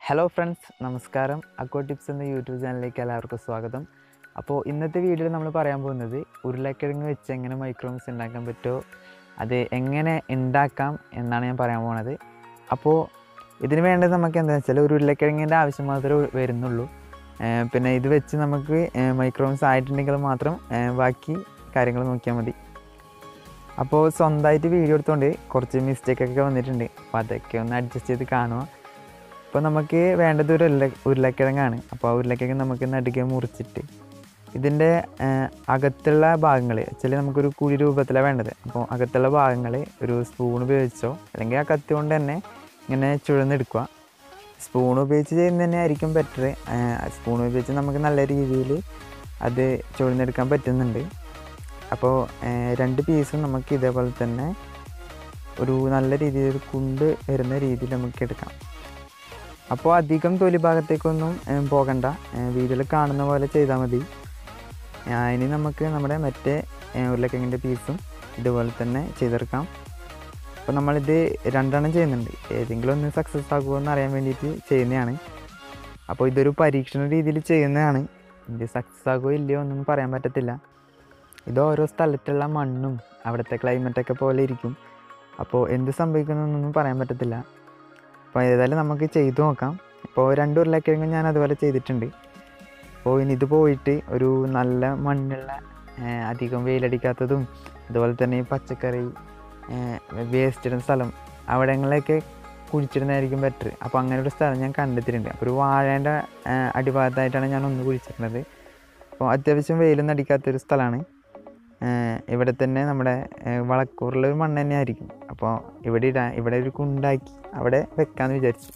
hello friends നമസ്കാരം അക്കോ tips എന്ന YouTube ചാനലിലേക്ക് എല്ലാവർക്കും സ്വാഗതം അപ്പോൾ ഇന്നത്തെ വീഡിയോയിൽ നമ്മൾ പറയാൻ പോകുന്നത് ഉരുളക്കിഴങ്ങ് വെച്ച് എങ്ങനെ മൈക്രോൺസ് ഉണ്ടാക്കാൻ പറ്റുമോ അത് എങ്ങനെ ഉണ്ടാക്കാം എന്നാണ് ഞാൻ പറയാൻ പോകുന്നത് അപ്പോൾ ഇതിന് വേണ്ടത് നമുക്ക് എന്താണെന്ന് വെച്ചാൽ ഒരു ഉരുളക്കിഴങ്ങിൻ്റെ ആവശ്യം മാത്രമേ വരുന്നുള്ളൂ ഏർ പിന്നെ ഇത് വെച്ച് നമുക്ക് മൈക്രോൺസ് ആയിട്ടുണ്ടെങ്കിൽ മാത്രം ഏർ ബാക്കി കാര്യങ്ങൾ നോക്കിയാൽ മതി അപ്പോൾ സ്വന്തമായിട്ട് വീഡിയോ എടുത്തുകൊണ്ട് കുറച്ച് മിസ്റ്റേക്കൊക്കെ വന്നിട്ടുണ്ട് അപ്പോൾ അതൊക്കെ ഒന്ന് അഡ്ജസ്റ്റ് ചെയ്ത് കാണുക അപ്പോൾ നമുക്ക് വേണ്ടത് ഒരു ഉരുള ഉരുളക്കിഴങ്ങാണ് അപ്പോൾ ആ ഉരുളക്കിഴങ്ങ് നമുക്ക് നടുക്കെ മുറിച്ചിട്ട് ഇതിൻ്റെ അകത്തുള്ള ഭാഗങ്ങൾ ചില നമുക്കൊരു കുഴി രൂപത്തിലാണ് വേണ്ടത് അപ്പോൾ അകത്തുള്ള ഭാഗങ്ങൾ ഒരു സ്പൂൺ ഉപയോഗിച്ചോ അല്ലെങ്കിൽ ആ കത്തി കൊണ്ട് തന്നെ ഇങ്ങനെ ചുഴന്നെടുക്കുക സ്പൂൺ ഉപയോഗിച്ച് ചെയ്യുന്നത് തന്നെ ആയിരിക്കും ബെറ്റർ സ്പൂൺ ഉപയോഗിച്ച് നമുക്ക് നല്ല രീതിയിൽ അത് ചുഴന്നെടുക്കാൻ പറ്റുന്നുണ്ട് അപ്പോൾ രണ്ട് പീസും നമുക്ക് ഇതേപോലെ തന്നെ ഒരു നല്ല രീതിയിൽ ഒരു കുണ്ട് വരുന്ന രീതിയിൽ നമുക്ക് എടുക്കാം അപ്പോൾ അധികം തൊലി ഭാഗത്തേക്കൊന്നും ഏം, പോകണ്ട വീഡിയോയിൽ കാണുന്ന പോലെ ചെയ്താൽ മതി ആ, ഇനി നമുക്ക് നമ്മുടെ മറ്റേ ഏ, ഉരുളക്കിഴങ്ങിൻ്റെ പീസും ഇതുപോലെ തന്നെ ചെയ്തെടുക്കാം അപ്പോൾ നമ്മളിത് രണ്ടെണ്ണം ചെയ്യുന്നുണ്ട് ഏതെങ്കിലും ഒന്ന് സക്സസ് ആകുമോ എന്ന് അറിയാൻ വേണ്ടിയിട്ട് ചെയ്യുന്നതാണ് അപ്പോൾ ഇതൊരു പരീക്ഷണ രീതിയിൽ ചെയ്യുന്നതാണ് ഇത് സക്സസ് ആകുമോ ഇല്ലയോ എന്നൊന്നും പറയാൻ പറ്റത്തില്ല ഇത് ഓരോ സ്ഥലത്തുള്ള മണ്ണും അവിടുത്തെ ക്ലൈമറ്റൊക്കെ പോലെ ഇരിക്കും അപ്പോൾ എന്ത് സംഭവിക്കുന്നൊന്നും പറയാൻ പറ്റത്തില്ല അപ്പോൾ ഏതായാലും നമുക്ക് ചെയ്തു നോക്കാം ഇപ്പോൾ രണ്ട് ഉരുളക്കിഴങ്ങ് ഞാൻ അതുപോലെ ചെയ്തിട്ടുണ്ട് അപ്പോൾ ഇനി ഇത് പോയിട്ട് ഒരു നല്ല മണ്ണുള്ള ഏ, അധികം വെയിലടിക്കാത്തതും അതുപോലെ തന്നെ ഈ പച്ചക്കറി വേസ്റ്റ് ഇടുന്ന സ്ഥലം അവിടങ്ങളിലൊക്കെ കുഴിച്ചിടുന്നതായിരിക്കും ബെറ്റർ അപ്പോൾ അങ്ങനെ ഒരു സ്ഥലം ഞാൻ കണ്ടെത്തിയിട്ടുണ്ട് അപ്പോൾ ഒരു വാഴേൻ്റെ ഏ, അടിഭാഗത്തായിട്ടാണ് ഞാൻ ഒന്ന് കുഴിച്ചിട്ടുള്ളത് അപ്പോൾ അത്യാവശ്യം വെയിലൊന്നും അടിക്കാത്തൊരു സ്ഥലമാണ് ഇവിടെ തന്നെ നമ്മുടെ ഏഹ് വളക്കൂറിലൊരു മണ്ണ് തന്നെ ആയിരിക്കും അപ്പോൾ ഇവിടെ ഇടാൻ ഇവിടെ ഒരു കുണ്ടാക്കി അവിടെ വെക്കാമെന്ന് വിചാരിച്ചു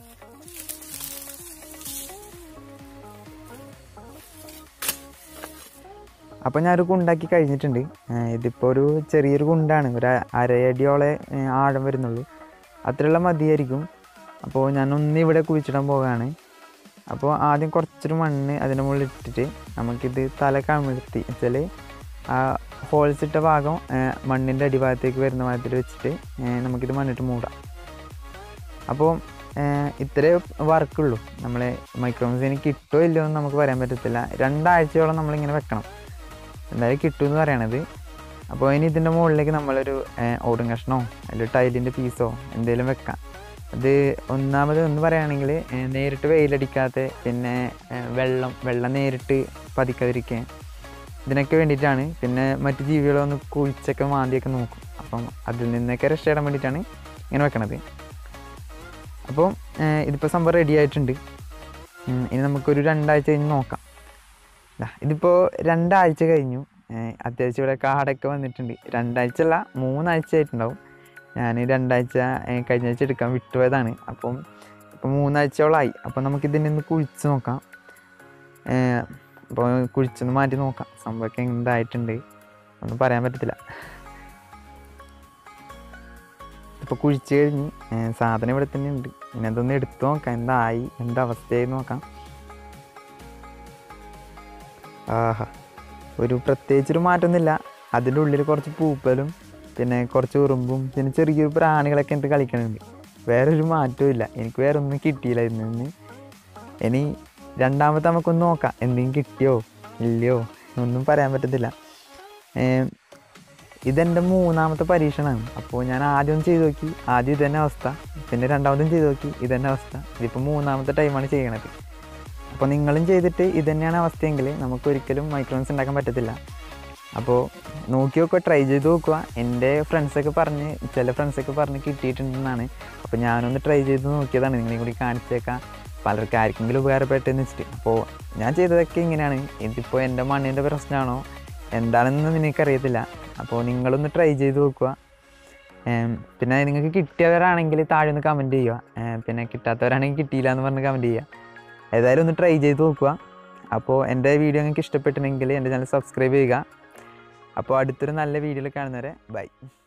അപ്പോൾ ഞാനൊരു കുണ്ടാക്കി കഴിഞ്ഞിട്ടുണ്ട് ഏഹ് ഇതിപ്പോൾ ഒരു ചെറിയൊരു കുണ്ടാണ് ഒരു അരയടിയോളെ ഏഹ് ആഴം വരുന്നുള്ളൂ അത്രയുള്ള മതിയായിരിക്കും അപ്പോൾ ഞാനൊന്ന് ഇവിടെ കുഴിച്ചിടാൻ പോവുകയാണ് അപ്പോൾ ആദ്യം കുറച്ചൊരു മണ്ണ് അതിൻ്റെ മുകളിൽ ഇട്ടിട്ട് നമുക്കിത് തല കമിഴ്ത്തി വെച്ചാൽ ആ ഹോൾസ് ഇട്ട ഭാഗം മണ്ണിൻ്റെ അടിഭാഗത്തേക്ക് വരുന്ന ഭാഗത്തിൽ വെച്ചിട്ട് ഏ, നമുക്കിത് മണ്ണിട്ട് മൂടാം അപ്പോൾ ഇത്രേ വർക്കുള്ളൂ നമ്മൾ മൈക്രോമസിന് കിട്ടുമോ ഇല്ലയോ എന്ന് നമുക്ക് പറയാൻ പറ്റത്തില്ല രണ്ടാഴ്ചയോളം നമ്മളിങ്ങനെ വെക്കണം എന്തായാലും കിട്ടുമെന്ന് പറയണത് അപ്പോൾ ഇനി ഇതിൻ്റെ മുകളിലേക്ക് നമ്മളൊരു ഏ, ഓടും കഷ്ണമോ അല്ലെങ്കിൽ ടൈലിൻ്റെ പീസോ എന്തെങ്കിലും വെക്കാം അത് ഒന്നാമത് ഒന്ന് പറയുകയാണെങ്കിൽ ഏ, നേരിട്ട് വെയിലടിക്കാത്ത പിന്നെ ഏ, വെള്ളം വെള്ളം നേരിട്ട് പതിക്കാതിരിക്കാൻ ഇതിനൊക്കെ വേണ്ടിയിട്ടാണ് പിന്നെ മറ്റ് ജീവികളൊന്ന് കുഴിച്ചൊക്കെ മാന്തിയൊക്കെ നോക്കും അപ്പം അതിൽ നിന്നൊക്കെ രക്ഷയിടാൻ വേണ്ടിയിട്ടാണ് ഇങ്ങനെ വെക്കണത് അപ്പോൾ ഇതിപ്പോൾ സംഭവം റെഡി ആയിട്ടുണ്ട് ഉം, ഇനി നമുക്കൊരു രണ്ടാഴ്ച കഴിഞ്ഞ് നോക്കാം ദാ, ഇതിപ്പോൾ രണ്ടാഴ്ച കഴിഞ്ഞു ഏഹ് അത്യാവശ്യം ഇവിടെ കാടൊക്കെ വന്നിട്ടുണ്ട് രണ്ടാഴ്ച അല്ല മൂന്നാഴ്ച ആയിട്ടുണ്ടാവും ഞാൻ രണ്ടാഴ്ച ഏഹ് കഴിഞ്ഞ ആഴ്ച എടുക്കാൻ വിട്ടുപോയതാണ് അപ്പം ഇപ്പം മൂന്നാഴ്ചയോളമായി അപ്പം നമുക്കിതിനെ ഒന്ന് കുഴിച്ച് നോക്കാം ഏഹ് അപ്പോൾ കുഴിച്ചൊന്ന് മാറ്റി നോക്കാം സംഭവമൊക്കെ എന്തായിട്ടുണ്ട് ഒന്നും പറയാൻ പറ്റത്തില്ല ഇപ്പോൾ കുഴിച്ച് കഴിഞ്ഞ് ഏഹ് സാധനം ഇവിടെ തന്നെ ഉണ്ട് ഇനി അതൊന്ന് എടുത്തു നോക്കാം എന്തായി എന്താ അവസ്ഥയായി നോക്കാം ആഹാ ഒരു പ്രത്യേകിച്ചൊരു മാറ്റമൊന്നുമില്ല അതിൻ്റെ ഉള്ളിൽ കുറച്ച് പൂപ്പലും പിന്നെ കുറച്ച് ഉറുമ്പും പിന്നെ ചെറിയൊരു പ്രാണികളൊക്കെ ഉണ്ട് കളിക്കണുണ്ട് വേറൊരു മാറ്റവും ഇല്ല എനിക്ക് വേറെ ഒന്നും കിട്ടിയില്ലായിരുന്നു ഇന്ന് ഇനി രണ്ടാമത്തെ നമുക്കൊന്ന് നോക്കാം എന്തെങ്കിലും കിട്ടിയോ ഇല്ലയോ ഒന്നും പറയാൻ പറ്റത്തില്ല ഏം, ഇതെൻ്റെ മൂന്നാമത്തെ പരീക്ഷണമാണ് അപ്പോൾ ഞാൻ ആദ്യം ചെയ്ത് നോക്കി ആദ്യം ഇതന്നെ അവസ്ഥ പിന്നെ രണ്ടാമതും ചെയ്ത് നോക്കി ഇതന്നെ അവസ്ഥ ഇതിപ്പോൾ മൂന്നാമത്തെ ടൈമാണ് ചെയ്യണത് അപ്പോൾ നിങ്ങളും ചെയ്തിട്ട് ഇത് തന്നെയാണ് അവസ്ഥയെങ്കിൽ നമുക്ക് ഒരിക്കലും മൈക്രോൺസ് ഉണ്ടാക്കാൻ പറ്റത്തില്ല അപ്പോൾ നോക്കി നോക്കുക ട്രൈ ചെയ്ത് നോക്കുക എൻ്റെ ഫ്രണ്ട്സൊക്കെ പറഞ്ഞ് ചില ഫ്രണ്ട്സൊക്കെ പറഞ്ഞ് കിട്ടിയിട്ടുണ്ടെന്നാണ് അപ്പോൾ ഞാനൊന്ന് ട്രൈ ചെയ്ത് നോക്കിയതാണ് നിങ്ങളെയും കൂടി കാണിച്ചേക്കാം പലർക്കും ആർക്കെങ്കിലും ഉപകാരപ്പെട്ടെന്ന് വെച്ചിട്ട് അപ്പോൾ ഞാൻ ചെയ്തതൊക്കെ ഇങ്ങനെയാണ് ഇതിപ്പോൾ എൻ്റെ മണ്ണിൻ്റെ പ്രശ്നമാണോ എന്താണെന്ന് നിനക്കറിയത്തില്ല അപ്പോൾ നിങ്ങളൊന്ന് ട്രൈ ചെയ്ത് നോക്കുക ഏം, പിന്നെ നിങ്ങൾക്ക് കിട്ടിയവരാണെങ്കിൽ താഴെ ഒന്ന് കമൻറ്റ് ചെയ്യുക ഏം, പിന്നെ കിട്ടാത്തവരാണെങ്കിൽ കിട്ടിയില്ല എന്ന് പറഞ്ഞ് കമൻറ്റ് ചെയ്യുക ഏതായാലും ഒന്ന് ട്രൈ ചെയ്ത് നോക്കുക അപ്പോൾ എൻ്റെ വീഡിയോ നിങ്ങൾക്ക് ഇഷ്ടപ്പെട്ടിട്ടുണ്ടെങ്കിൽ എൻ്റെ ചാനൽ സബ്സ്ക്രൈബ് ചെയ്യുക അപ്പോൾ അടുത്തൊരു നല്ല വീഡിയോയിൽ കാണുന്നവരെ ബൈ